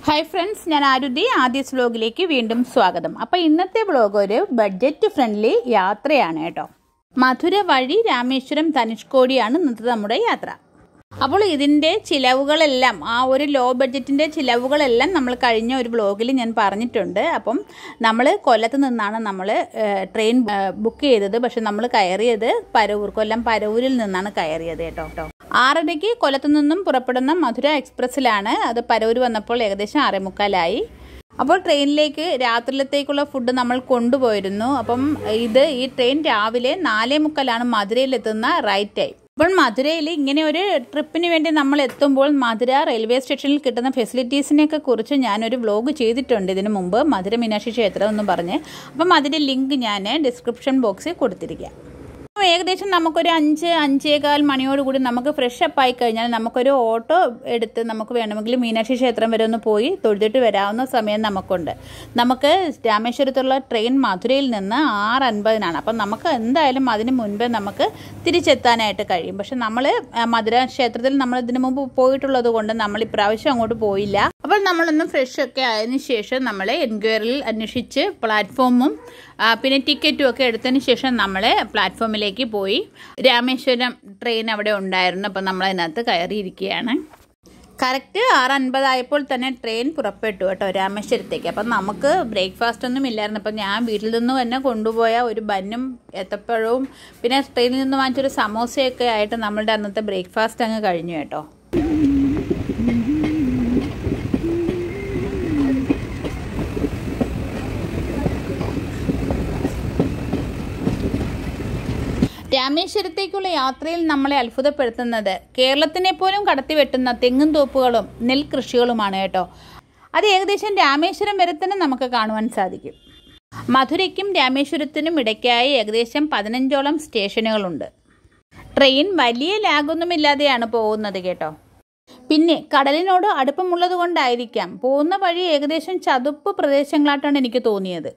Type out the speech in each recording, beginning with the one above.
hi friends ഞാൻ ആരുതി ആദ്യസ് വ്ലോഗിലേക്ക് വീണ്ടും സ്വാഗതം അപ്പോൾ ഇന്നത്തെ വ്ലോഗ് ഒരു ബഡ്ജറ്റ് ഫ്രണ്ട്ലി യാത്രയാണ് കേട്ടോ മധുര വഴി രാമേശ്വരം ധനുഷ്കോടിയാണ് ഇന്നത്തെ നമ്മുടെ യാത്ര അപ്പോൾ ഇതിൻ്റെ ചിലവുകളെല്ലാം ആ ഒരു ലോ ബഡ്ജറ്റിൻ്റെ ചിലവുകളെല്ലാം നമ്മൾ കഴിഞ്ഞ ഒരു വ്ലോഗിൽ ഞാൻ പറഞ്ഞിട്ടുണ്ട് അപ്പം നമ്മൾ കൊല്ലത്ത് നിന്നാണ് നമ്മൾ ട്രെയിൻ ബുക്ക് ചെയ്തത് പക്ഷെ നമ്മൾ കയറിയത് പരവൂർ കൊല്ലം പരവൂരിൽ നിന്നാണ് കയറിയത് കേട്ടോ കേട്ടോ ആറരയ്ക്ക് കൊല്ലത്തു നിന്നും പുറപ്പെടുന്ന മധുര എക്സ്പ്രസ്സിലാണ് അത് പരവൂർ വന്നപ്പോൾ ഏകദേശം ആറേ മുക്കാലായി അപ്പോൾ ട്രെയിനിലേക്ക് രാത്രിയിലത്തേക്കുള്ള ഫുഡ് നമ്മൾ കൊണ്ടുപോയിരുന്നു അപ്പം ഇത് ഈ ട്രെയിൻ രാവിലെ നാലേ മുക്കാലാണ് മധുരയിലെത്തുന്ന റൈറ്റ് ടൈം ഇപ്പോൾ മധുരയിൽ ഇങ്ങനെ ഒരു ട്രിപ്പിന് വേണ്ടി നമ്മൾ എത്തുമ്പോൾ മധുര റെയിൽവേ സ്റ്റേഷനിൽ കിട്ടുന്ന ഫെസിലിറ്റീസിനെയൊക്കെ കുറിച്ച് ഞാനൊരു വ്ലോഗ് ചെയ്തിട്ടുണ്ട് ഇതിനു മുമ്പ് മധുര മീനാക്ഷി ക്ഷേത്രം എന്ന് പറഞ്ഞ് അപ്പം അതിൻ്റെ ലിങ്ക് ഞാൻ ഡിസ്ക്രിപ്ഷൻ ബോക്സിൽ കൊടുത്തിരിക്കാം ഏകദേശം നമുക്കൊരു അഞ്ച് അഞ്ചേകാൽ മണിയോടുകൂടി നമുക്ക് ഫ്രഷ് അപ്പ് ആയി കഴിഞ്ഞാൽ നമുക്കൊരു ഓട്ടോ എടുത്ത് നമുക്ക് വേണമെങ്കിൽ മീനാക്ഷി ക്ഷേത്രം വരെ ഒന്ന് പോയി തൊഴുതിട്ട് വരാവുന്ന സമയം നമുക്കുണ്ട് നമുക്ക് രാമേശ്വരത്തുള്ള ട്രെയിൻ മധുരയിൽ നിന്ന് ആറ് അൻപതിനാണ് അപ്പം നമുക്ക് എന്തായാലും അതിന് മുൻപേ നമുക്ക് തിരിച്ചെത്താനായിട്ട് കഴിയും പക്ഷെ നമ്മൾ മധുര ക്ഷേത്രത്തിൽ നമ്മൾ ഇതിനു മുമ്പ് പോയിട്ടുള്ളത് കൊണ്ട് നമ്മൾ ഇപ്രാവശ്യം അങ്ങോട്ട് പോയില്ല അപ്പോൾ നമ്മളൊന്ന് ഫ്രഷ് ഒക്കെ ആയതിനു ശേഷം നമ്മൾ എൻക്വയറിയിൽ അന്വേഷിച്ച് പ്ലാറ്റ്ഫോമും പിന്നെ ടിക്കറ്റും ഒക്കെ എടുത്തതിന് ശേഷം നമ്മൾ പ്ലാറ്റ്ഫോമിലേക്ക് പോയി രാമേശ്വരം ട്രെയിൻ അവിടെ ഉണ്ടായിരുന്നു അപ്പോൾ നമ്മൾ അതിനകത്ത് കയറിയിരിക്കുകയാണ് കറക്റ്റ് ആറ് അൻപതായപ്പോൾ തന്നെ ട്രെയിൻ പുറപ്പെട്ടു കേട്ടോ രാമേശ്വരത്തേക്ക് അപ്പം നമുക്ക് ബ്രേക്ക്ഫാസ്റ്റ് ഒന്നും ഇല്ലായിരുന്നു അപ്പം ഞാൻ വീട്ടിൽ നിന്ന് തന്നെ കൊണ്ടുപോയ ഒരു ബന്നും ഏത്തപ്പഴവും പിന്നെ ട്രെയിനിൽ നിന്ന് വാങ്ങിച്ചൊരു സമോസയൊക്കെ ആയിട്ട് നമ്മളുടെ അന്നത്തെ ബ്രേക്ക്ഫാസ്റ്റ് അങ്ങ് കഴിഞ്ഞു കേട്ടോ രാമേശ്വരത്തേക്കുള്ള യാത്രയിൽ നമ്മളെ അത്ഭുതപ്പെടുത്തുന്നത് കേരളത്തിനെ പോലും കടത്തിവെട്ടുന്ന തെങ്ങും തോപ്പുകളും നെൽകൃഷികളുമാണ് കേട്ടോ അത് ഏകദേശം രാമേശ്വരം വരെ തന്നെ നമുക്ക് കാണുവാൻ സാധിക്കും മധുരയ്ക്കും രാമേശ്വരത്തിനും ഇടയ്ക്കായി ഏകദേശം പതിനഞ്ചോളം സ്റ്റേഷനുകളുണ്ട് ട്രെയിൻ വലിയ ലാഗൊന്നുമില്ലാതെയാണ് പോകുന്നത് കേട്ടോ പിന്നെ കടലിനോട് അടുപ്പമുള്ളത് കൊണ്ടായിരിക്കാം പോകുന്ന വഴി ഏകദേശം ചതുപ്പ് പ്രദേശങ്ങളായിട്ടാണ് എനിക്ക് തോന്നിയത്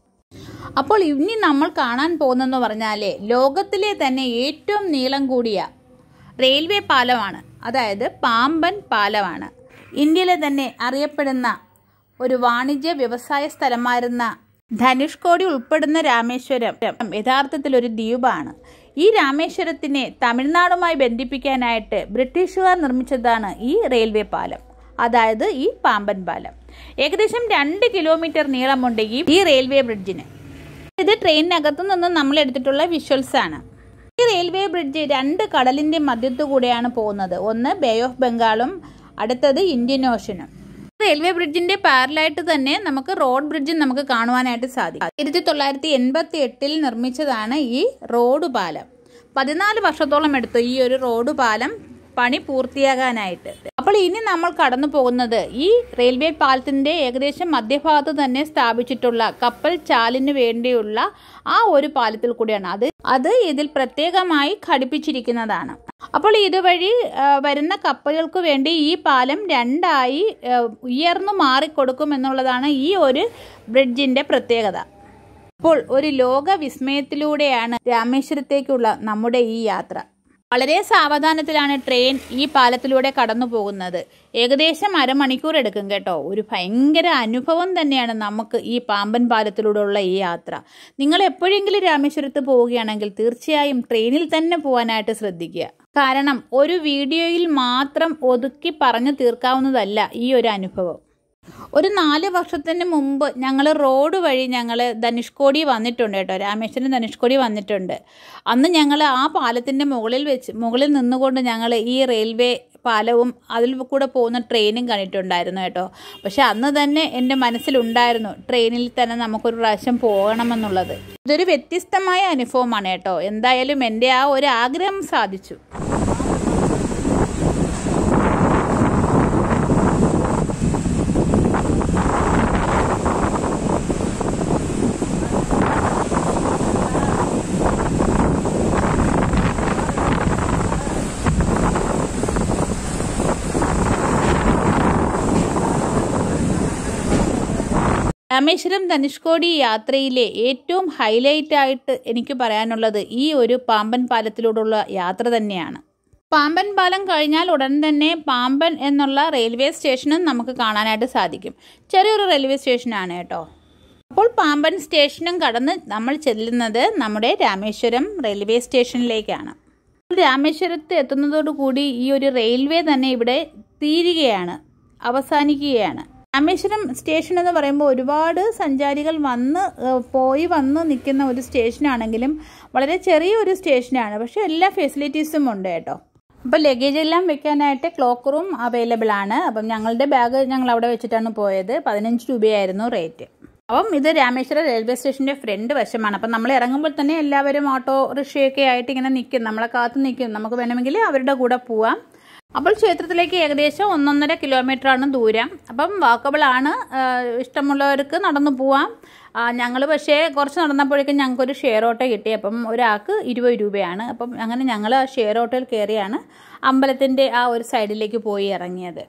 അപ്പോൾ ഇനി നമ്മൾ കാണാൻ പോകുന്നതെന്ന് പറഞ്ഞാൽ ലോകത്തിലെ തന്നെ ഏറ്റവും നീളം കൂടിയ റെയിൽവേ പാലമാണ് അതായത് പാമ്പൻ പാലമാണ് ഇന്ത്യയിലെ തന്നെ അറിയപ്പെടുന്ന ഒരു വാണിജ്യ വ്യവസായ സ്ഥലമായിരുന്ന ധനുഷ്കോടി ഉൾപ്പെടുന്ന രാമേശ്വരം യഥാർത്ഥത്തിൽ ഒരു ദ്വീപാണ് ഈ രാമേശ്വരത്തിനെ തമിഴ്നാടുമായി ബന്ധിപ്പിക്കാനായിട്ട് ബ്രിട്ടീഷുകാർ നിർമ്മിച്ചതാണ് ഈ റെയിൽവേ പാലം അതായത് ഈ പാമ്പൻ പാലം ഏകദേശം രണ്ട് കിലോമീറ്റർ നീളമുണ്ട് ഈ ഈ റെയിൽവേ ബ്രിഡ്ജിന് ഇത് ട്രെയിനിനകത്തു നിന്ന് നമ്മൾ എടുത്തിട്ടുള്ള വിഷ്വൽസ് ആണ് ഈ റെയിൽവേ ബ്രിഡ്ജ് രണ്ട് കടലിന്റെ മധ്യത്തു കൂടെയാണ് പോകുന്നത് ഒന്ന് ബേ ഓഫ് ബംഗാളും അടുത്തത് ഇന്ത്യൻ ഓഷനും റെയിൽവേ ബ്രിഡ്ജിന്റെ പാരലായിട്ട് തന്നെ നമുക്ക് റോഡ് ബ്രിഡ്ജും നമുക്ക് കാണുവാനായിട്ട് സാധിക്കും ആയിരത്തി തൊള്ളായിരത്തി എൺപത്തി എട്ടിൽ നിർമ്മിച്ചതാണ് ഈ റോഡ് പാലം പതിനാല് വർഷത്തോളം എടുത്തു ഈ ഒരു റോഡ് പാലം പണി പൂർത്തിയാകാനായിട്ട് അപ്പോൾ ഇനി നമ്മൾ കടന്നു പോകുന്നത് ഈ റെയിൽവേ പാലത്തിന്റെ ഏകദേശം മധ്യഭാഗത്ത് തന്നെ സ്ഥാപിച്ചിട്ടുള്ള കപ്പൽ ചാലിന് വേണ്ടിയുള്ള ആ ഒരു പാലത്തിൽ കൂടിയാണ് അത് അത് ഇതിൽ പ്രത്യേകമായി ഘടിപ്പിച്ചിരിക്കുന്നതാണ് അപ്പോൾ ഇതുവഴി വരുന്ന കപ്പലുകൾക്ക് വേണ്ടി ഈ പാലം രണ്ടായി ഉയർന്നു മാറിക്കൊടുക്കും എന്നുള്ളതാണ് ഈ ഒരു ബ്രിഡ്ജിന്റെ പ്രത്യേകത അപ്പോൾ ഒരു ലോക വിസ്മയത്തിലൂടെയാണ് രാമേശ്വരത്തേക്കുള്ള നമ്മുടെ ഈ യാത്ര വളരെ സാവധാനത്തിലാണ് ട്രെയിൻ ഈ പാലത്തിലൂടെ കടന്നു പോകുന്നത് ഏകദേശം അരമണിക്കൂർ എടുക്കും കേട്ടോ ഒരു ഭയങ്കര അനുഭവം തന്നെയാണ് നമുക്ക് ഈ പാമ്പൻ പാലത്തിലൂടെയുള്ള ഈ യാത്ര നിങ്ങൾ എപ്പോഴെങ്കിലും രാമേശ്വരത്ത് പോവുകയാണെങ്കിൽ തീർച്ചയായും ട്രെയിനിൽ തന്നെ പോകാനായിട്ട് ശ്രദ്ധിക്കുക കാരണം ഒരു വീഡിയോയിൽ മാത്രം ഒതുക്കി പറഞ്ഞു തീർക്കാവുന്നതല്ല ഈ ഒരു അനുഭവം ഒരു നാല് വർഷത്തിന് മുമ്പ് ഞങ്ങൾ റോഡ് വഴി ഞങ്ങൾ ധനുഷ്കോടി വന്നിട്ടുണ്ട് കേട്ടോ രാമേശ്വരം ധനുഷ്കോടി വന്നിട്ടുണ്ട് അന്ന് ഞങ്ങൾ ആ പാലത്തിൻ്റെ മുകളിൽ വെച്ച് മുകളിൽ നിന്നുകൊണ്ട് ഞങ്ങൾ ഈ റെയിൽവേ പാലവും അതിൽ കൂടെ പോകുന്ന ട്രെയിനും കണ്ടിട്ടുണ്ടായിരുന്നു കേട്ടോ പക്ഷെ അന്ന് തന്നെ എൻ്റെ മനസ്സിലുണ്ടായിരുന്നു ട്രെയിനിൽ തന്നെ നമുക്കൊരു പ്രാവശ്യം പോകണമെന്നുള്ളത് ഇതൊരു വ്യത്യസ്തമായ അനുഭവമാണ് കേട്ടോ എന്തായാലും എൻ്റെ ആ ഒരു ആഗ്രഹം സാധിച്ചു രാമേശ്വരം ധനുഷ്കോടി യാത്രയിലെ ഏറ്റവും ഹൈലൈറ്റ് ആയിട്ട് എനിക്ക് പറയാനുള്ളത് ഈ ഒരു പാമ്പൻ പാലത്തിലൂടെയുള്ള യാത്ര തന്നെയാണ് പാമ്പൻ പാലം കഴിഞ്ഞാൽ ഉടൻ തന്നെ പാമ്പൻ എന്നുള്ള റെയിൽവേ സ്റ്റേഷനും നമുക്ക് കാണാനായിട്ട് സാധിക്കും ചെറിയൊരു റെയിൽവേ സ്റ്റേഷനാണ് കേട്ടോ അപ്പോൾ പാമ്പൻ സ്റ്റേഷനും കടന്ന് നമ്മൾ ചെല്ലുന്നത് നമ്മുടെ രാമേശ്വരം റെയിൽവേ സ്റ്റേഷനിലേക്കാണ് രാമേശ്വരത്ത് എത്തുന്നതോടുകൂടി ഈ ഒരു റെയിൽവേ തന്നെ ഇവിടെ തീരുകയാണ് അവസാനിക്കുകയാണ് രാമേശ്വരം സ്റ്റേഷൻ എന്ന് പറയുമ്പോൾ ഒരുപാട് സഞ്ചാരികൾ വന്ന് ഏഹ്, പോയി വന്ന് നിൽക്കുന്ന ഒരു സ്റ്റേഷനാണെങ്കിലും വളരെ ചെറിയൊരു സ്റ്റേഷനാണ് പക്ഷേ എല്ലാ ഫെസിലിറ്റീസും ഉണ്ട് കേട്ടോ അപ്പോൾ ലഗേജ് എല്ലാം വെക്കാനായിട്ട് ക്ലോക്ക് റൂം അവൈലബിൾ ആണ് അപ്പം ഞങ്ങളുടെ ബാഗ് ഞങ്ങൾ അവിടെ വെച്ചിട്ടാണ് പോയത് പതിനഞ്ച് രൂപയായിരുന്നു റേറ്റ് അപ്പം ഇത് രാമേശ്വരം റെയിൽവേ സ്റ്റേഷന്റെ ഫ്രണ്ട് വശമാണ് അപ്പം നമ്മൾ ഇറങ്ങുമ്പോൾ തന്നെ എല്ലാവരും ഓട്ടോ റിക്ഷയൊക്കെ ആയിട്ട് ഇങ്ങനെ നിൽക്കും നമ്മളെ കാത്തു നിൽക്കും നമുക്ക് വേണമെങ്കിൽ അവരുടെ കൂടെ പോവാം അപ്പോൾ ക്ഷേത്രത്തിലേക്ക് ഏകദേശം ഒന്നൊന്നര കിലോമീറ്റർ ആണ് ദൂരം അപ്പം വാക്കബിൾ ആണ് ആ, ഇഷ്ടമുള്ളവർക്ക് നടന്നു പോവാം ഞങ്ങൾ പക്ഷേ കുറച്ച് നടന്നപ്പോഴേക്കും ഞങ്ങൾക്കൊരു ഷെയർ ഓട്ടോ കിട്ടി അപ്പം ഒരാൾക്ക് ഇരുപത് രൂപയാണ് അപ്പം അങ്ങനെ ഞങ്ങൾ ആ ഷെയർ ഓട്ടോയിൽ കയറിയാണ് അമ്പലത്തിൻ്റെ ആ ഒരു സൈഡിലേക്ക് പോയി ഇറങ്ങിയത്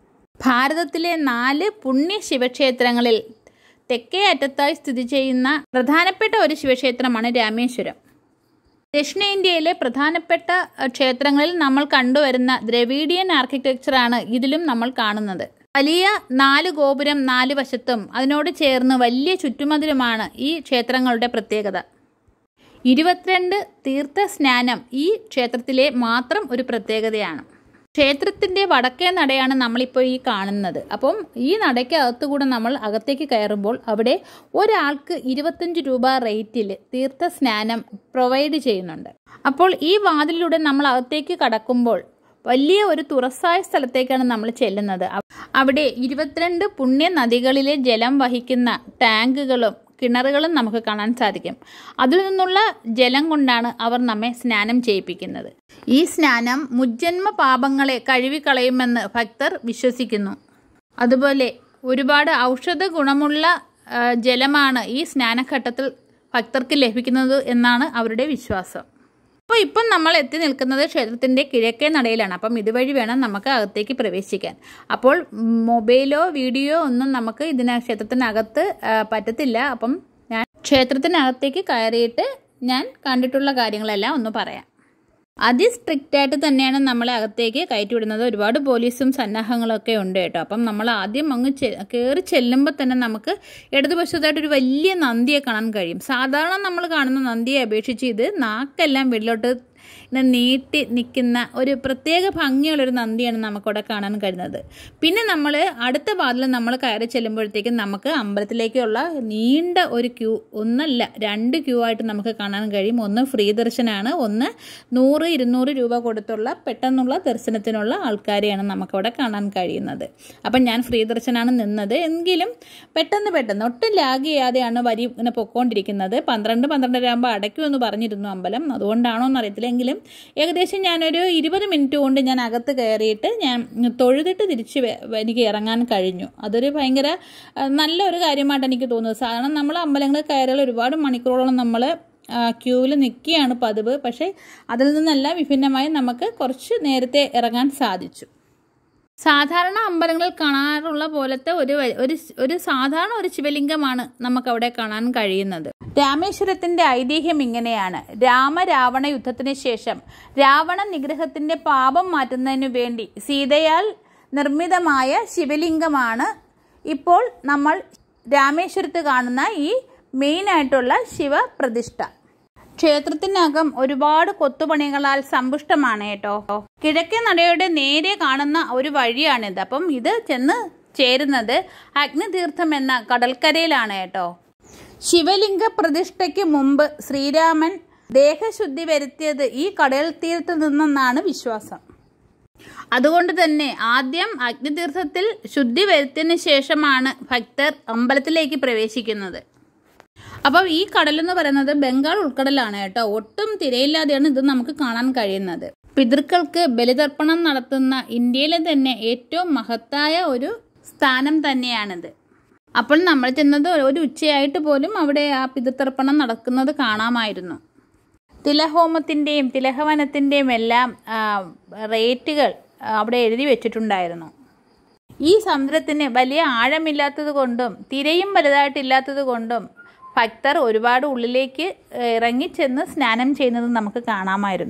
ഭാരതത്തിലെ നാല് പുണ്യ ശിവക്ഷേത്രങ്ങളിൽ തെക്കേ അറ്റത്തായി സ്ഥിതി ചെയ്യുന്ന പ്രധാനപ്പെട്ട ഒരു ശിവക്ഷേത്രമാണ് രാമേശ്വരം ദക്ഷിണേന്ത്യയിലെ പ്രധാനപ്പെട്ട അഹ്, ക്ഷേത്രങ്ങളിൽ നമ്മൾ കണ്ടുവരുന്ന ദ്രവീഡിയൻ ആർക്കിടെക്ചറാണ് ഇതിലും നമ്മൾ കാണുന്നത് വലിയ നാല് ഗോപുരം നാല് വശത്തും അതിനോട് ചേർന്ന് വലിയ ചുറ്റുമതിലുമാണ് ഈ ക്ഷേത്രങ്ങളുടെ പ്രത്യേകത ഇരുപത്തിരണ്ട് തീർത്ഥ സ്നാനം ഈ ക്ഷേത്രത്തിലെ മാത്രം ഒരു പ്രത്യേകതയാണ് ക്ഷേത്രത്തിൻ്റെ വടക്കേ നടയാണ് നമ്മളിപ്പോൾ ഈ കാണുന്നത് അപ്പം ഈ നടയ്ക്ക് അകത്തുകൂടെ നമ്മൾ അകത്തേക്ക് കയറുമ്പോൾ അവിടെ ഒരാൾക്ക് ഇരുപത്തഞ്ച് രൂപ റേറ്റിൽ തീർത്ഥ സ്നാനം പ്രൊവൈഡ് ചെയ്യുന്നുണ്ട് അപ്പോൾ ഈ വാതിലിലൂടെ നമ്മൾ അകത്തേക്ക് കടക്കുമ്പോൾ വലിയ ഒരു തുറസായ സ്ഥലത്തേക്കാണ് നമ്മൾ ചെല്ലുന്നത് അവ- അവിടെ ഇരുപത്തിരണ്ട് പുണ്യ നദികളിലെ ജലം വഹിക്കുന്ന ടാങ്കുകളും കിണറുകളും നമുക്ക് കാണാൻ സാധിക്കും അതിൽ നിന്നുള്ള ജലം കൊണ്ടാണ് അവർ നമ്മെ സ്നാനം ചെയ്യിപ്പിക്കുന്നത് ഈ സ്നാനം മുജ്ജന്മ പാപങ്ങളെ കഴുകിക്കളയുമെന്ന് ഭക്തർ വിശ്വസിക്കുന്നു അതുപോലെ ഒരുപാട് ഔഷധ ഗുണമുള്ള ആ, ജലമാണ് ഈ സ്നാനഘട്ടത്തിൽ ഭക്തർക്ക് ലഭിക്കുന്നത് എന്നാണ് അവരുടെ വിശ്വാസം അപ്പോൾ ഇപ്പം നമ്മൾ എത്തി നിൽക്കുന്നത് ക്ഷേത്രത്തിൻ്റെ കിഴക്കേ നടയിലാണ് അപ്പം ഇതുവഴി വേണം നമുക്ക് അകത്തേക്ക് പ്രവേശിക്കാൻ അപ്പോൾ മൊബൈലോ വീഡിയോ ഒന്നും നമുക്ക് ഇതിന ക്ഷേത്രത്തിനകത്ത് ആ, പറ്റത്തില്ല അപ്പം ഞാൻ ക്ഷേത്രത്തിനകത്തേക്ക് കയറിയിട്ട് ഞാൻ കണ്ടിട്ടുള്ള കാര്യങ്ങളെല്ലാം ഒന്ന് പറയാം അതി സ്ട്രിക്റ്റ് ആയിട്ട് തന്നെയാണ് നമ്മളെ അകത്തേക്ക് കയറ്റി വിടുന്നത് ഒരുപാട് പോലീസും സന്നാഹങ്ങളൊക്കെ ഉണ്ട് കേട്ടോ അപ്പം നമ്മൾ ആദ്യം അങ്ങ് ചെ കയറി ചെല്ലുമ്പോൾ തന്നെ നമുക്ക് ഇടതുവശത്തായിട്ട് ഒരു വലിയ നന്ദിയെ കാണാൻ കഴിയും സാധാരണ നമ്മൾ കാണുന്ന നന്ദിയെ അപേക്ഷിച്ച് ഇത് നാക്കെല്ലാം വെള്ളോട്ട് ഇങ്ങനെ നീട്ടി നിൽക്കുന്ന ഒരു പ്രത്യേക ഭംഗിയുള്ളൊരു നന്ദിയാണ് നമുക്കവിടെ കാണാൻ കഴിയുന്നത് പിന്നെ നമ്മൾ അടുത്ത വാതിൽ നമ്മൾ കയറി ചെല്ലുമ്പോഴത്തേക്കും നമുക്ക് അമ്പലത്തിലേക്കുള്ള നീണ്ട ഒരു ക്യൂ ഒന്നല്ല രണ്ട് ക്യൂ ആയിട്ട് നമുക്ക് കാണാൻ കഴിയും ഒന്ന് ഫ്രീ ദർശനമാണ് ഒന്ന് നൂറ് ഇരുന്നൂറ് രൂപ കൊടുത്തുള്ള പെട്ടെന്നുള്ള ദർശനത്തിനുള്ള ആൾക്കാരെയാണ് നമുക്കവിടെ കാണാൻ കഴിയുന്നത് അപ്പം ഞാൻ ഫ്രീ ദർശനമാണ് നിന്നത് എങ്കിലും പെട്ടെന്ന് പെട്ടെന്ന് ഒട്ടും ലാഗ് ചെയ്യാതെയാണ് വരി ഇങ്ങനെ പൊക്കോണ്ടിരിക്കുന്നത് പന്ത്രണ്ട് പന്ത്രണ്ടര ആകുമ്പോൾ അടയ്ക്കുമെന്ന് പറഞ്ഞിരുന്നു അമ്പലം അതുകൊണ്ടാണോ എന്നറിയത്തില്ല എങ്കിലും ഏകദേശം ഞാനൊരു ഇരുപത് മിനിറ്റ് കൊണ്ട് ഞാൻ അകത്ത് കയറിയിട്ട് ഞാൻ തൊഴുതിട്ട് തിരിച്ച് വെ- എനിക്ക് ഇറങ്ങാൻ കഴിഞ്ഞു അതൊരു ഭയങ്കര ആ, നല്ലൊരു കാര്യമായിട്ട് എനിക്ക് തോന്നുന്നത് സാധാരണ നമ്മൾ അമ്പലങ്ങളിൽ കയറിയാൽ ഒരുപാട് മണിക്കൂറോളം നമ്മൾ ക്യൂവിൽ നിൽക്കുകയാണ് പതിവ് പക്ഷേ അതിൽ നിന്നെല്ലാം വിഭിന്നമായി നമുക്ക് കുറച്ച് നേരത്തെ ഇറങ്ങാൻ സാധിച്ചു സാധാരണ അമ്പലങ്ങളിൽ കാണാറുള്ള പോലത്തെ ഒരു വ- ഒരു സ്- ഒരു സാധാരണ ഒരു ശിവലിംഗമാണ് നമുക്കവിടെ കാണാൻ കഴിയുന്നത് രാമേശ്വരത്തിന്റെ ഐതിഹ്യം ഇങ്ങനെയാണ് രാമരാവണ യുദ്ധത്തിന് ശേഷം രാവണ നിഗ്രഹത്തിന്റെ പാപം മാറ്റുന്നതിനു വേണ്ടി സീതയാൽ നിർമ്മിതമായ ശിവലിംഗമാണ് ഇപ്പോൾ നമ്മൾ രാമേശ്വരത്ത് കാണുന്ന ഈ മെയിനായിട്ടുള്ള ശിവപ്രതിഷ്ഠ ക്ഷേത്രത്തിനകം ഒരുപാട് കൊത്തുപണികളാൽ സമ്പുഷ്ടമാണ് കേട്ടോ കിഴക്കേ നടയുടെ നേരെ കാണുന്ന ഒരു വഴിയാണിത് അപ്പം ഇത് ചെന്ന് ചേരുന്നത് അഗ്നിതീർത്ഥം എന്ന കടൽക്കരയിലാണ് കേട്ടോ ശിവലിംഗ പ്രതിഷ്ഠയ്ക്ക് മുമ്പ് ശ്രീരാമൻ ദേഹശുദ്ധി വരുത്തിയത് ഈ കടൽ തീരത്ത് നിന്നെന്നാണ് വിശ്വാസം അതുകൊണ്ട് തന്നെ ആദ്യം അഗ്നിതീർത്ഥത്തിൽ ശുദ്ധി വരുത്തിയതിനു ശേഷമാണ് ഭക്തർ അമ്പലത്തിലേക്ക് പ്രവേശിക്കുന്നത് അപ്പം ഈ കടലെന്ന് പറയുന്നത് ബംഗാൾ ഉൾക്കടലാണ് കേട്ടോ ഒട്ടും തിരയില്ലാതെയാണ് ഇത് നമുക്ക് കാണാൻ കഴിയുന്നത് പിതൃക്കൾക്ക് ബലിതർപ്പണം നടത്തുന്ന ഇന്ത്യയിലെ തന്നെ ഏറ്റവും മഹത്തായ ഒരു സ്ഥാനം തന്നെയാണിത് അപ്പോൾ നമ്മൾ ചെന്നത് ഒരു ഉച്ചയായിട്ട് പോലും അവിടെ ആ പിതൃതർപ്പണം നടക്കുന്നത് കാണാമായിരുന്നു തിലഹോമത്തിൻ്റെയും തിലഹവനത്തിൻ്റെയും എല്ലാം ആ, റേറ്റുകൾ ആ, അവിടെ എഴുതി വെച്ചിട്ടുണ്ടായിരുന്നു ഈ സമുദ്രത്തിന് വലിയ ആഴമില്ലാത്തത് കൊണ്ടും തിരയും വലുതായിട്ടില്ലാത്തത് കൊണ്ടും ഭക്തർ ഒരുപാട് ഉള്ളിലേക്ക് ഇറങ്ങി ചെന്ന് സ്നാനം ചെയ്യുന്നത് നമുക്ക് കാണാമായിരുന്നു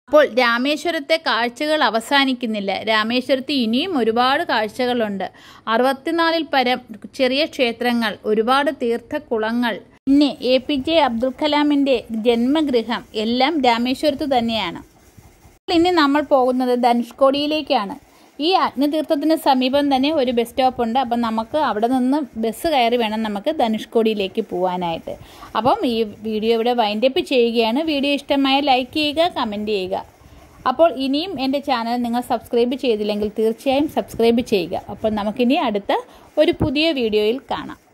അപ്പോൾ രാമേശ്വരത്തെ കാഴ്ചകൾ അവസാനിക്കുന്നില്ല രാമേശ്വരത്ത് ഇനിയും ഒരുപാട് കാഴ്ചകളുണ്ട് അറുപത്തിനാലിൽ പരം ചെറിയ ക്ഷേത്രങ്ങൾ ഒരുപാട് തീർത്ഥക്കുളങ്ങൾ പിന്നെ എ പി ജെ അബ്ദുൽ കലാമിൻ്റെ ജന്മഗൃഹം എല്ലാം രാമേശ്വരത്ത് തന്നെയാണ് ഇനി നമ്മൾ പോകുന്നത് ധനുഷ്കോടിയിലേക്കാണ് ഈ അഗ്നിതീർത്ഥത്തിന് സമീപം തന്നെ ഒരു ബസ് സ്റ്റോപ്പ് ഉണ്ട് അപ്പം നമുക്ക് അവിടെ നിന്ന് ബസ് കയറി വേണം നമുക്ക് ധനുഷ്കോടിയിലേക്ക് പോകാനായിട്ട് അപ്പം ഈ വീഡിയോ ഇവിടെ വൈൻഡപ്പ് ചെയ്യുകയാണ് വീഡിയോ ഇഷ്ടമായ ലൈക്ക് ചെയ്യുക കമൻറ്റ് ചെയ്യുക അപ്പോൾ ഇനിയും എൻ്റെ ചാനൽ നിങ്ങൾ സബ്സ്ക്രൈബ് ചെയ്തില്ലെങ്കിൽ തീർച്ചയായും സബ്സ്ക്രൈബ് ചെയ്യുക അപ്പോൾ നമുക്കിനി അടുത്ത ഒരു പുതിയ വീഡിയോയിൽ കാണാം